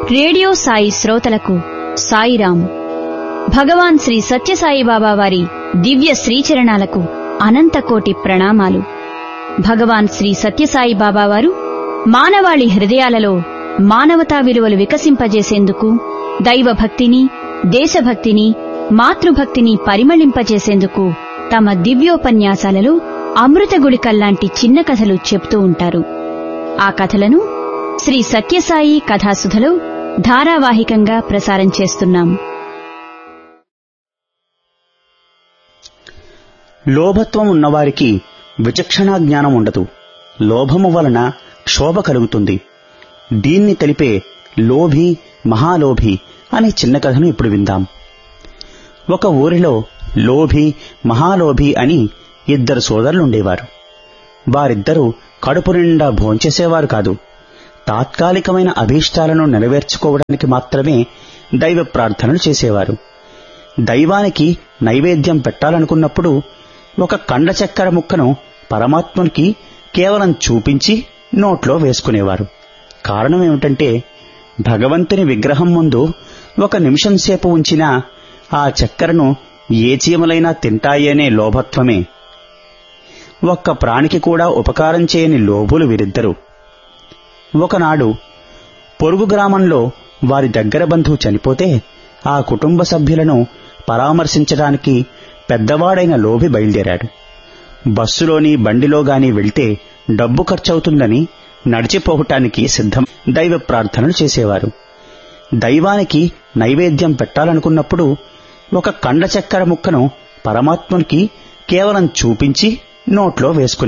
radio Sai శ్రోతలకు సాయిరాం భగవాన్ శ్రీ సత్యసాయిబాబా వారి దివ్య శ్రీచరణాలకు అనంతకోటి ప్రణామాలు భగవాన్ శ్రీ సత్యసాయి బాబా వారు మానవాళి హృదయాలలో మానవతా విలువలు వికసింపజేసేందుకు దైవభక్తిని దేశభక్తిని మాతృభక్తిని పరిమళింపజేసేందుకు తమ దివ్యోపన్యాసాలలో అమృత గుళికల్లాంటి చిన్న కథలు చెప్తూ ఉంటారు ఆ కథలను శ్రీ సత్యసాయి కథాసుధలో ధారావాహికంగా ప్రసారం చేస్తున్నాం లోభత్వం ఉన్నవారికి విచక్షణా జ్ఞానం ఉండదు లోభము వలన క్షోభ కలుగుతుంది దీన్ని తెలిపే లోభి మహాలోభి అనే చిన్న కథను ఇప్పుడు విందాం ఒక ఊరిలో లోభి మహాలోభి అని ఇద్దరు సోదరులుండేవారు వారిద్దరూ కడుపు నిండా భోంచేసేవారు కాదు తాత్కాలికమైన అభీష్టాలను నెరవేర్చుకోవడానికి మాత్రమే దైవ ప్రార్థనలు చేసేవారు దైవానికి నైవేద్యం పెట్టాలనుకున్నప్పుడు ఒక కండ చక్కెర ముక్కను పరమాత్మనికి కేవలం చూపించి నోట్లో వేసుకునేవారు కారణం ఏమిటంటే భగవంతుని విగ్రహం ముందు ఒక నిమిషం సేపు ఉంచినా ఆ చక్కెరను ఏ చీమలైనా తింటాయనే లోభత్వమే ఒక్క ప్రాణికి కూడా ఉపకారం చేయని లోభులు వీరిద్దరు ఒకనాడు పొరుగు గ్రామంలో వారి దగ్గర బంధువు చనిపోతే ఆ కుటుంబ సభ్యులను పరామర్శించడానికి పెద్దవాడైన లోభి బయలుదేరాడు బస్సులోని బండిలో గాని వెళ్తే డబ్బు ఖర్చవుతుందని నడిచిపోవటానికి సిద్ధం దైవ ప్రార్థనలు చేసేవారు దైవానికి నైవేద్యం పెట్టాలనుకున్నప్పుడు ఒక కండ చక్కెర ముక్కను పరమాత్మునికి కేవలం చూపించి నోట్లో వేసుకుని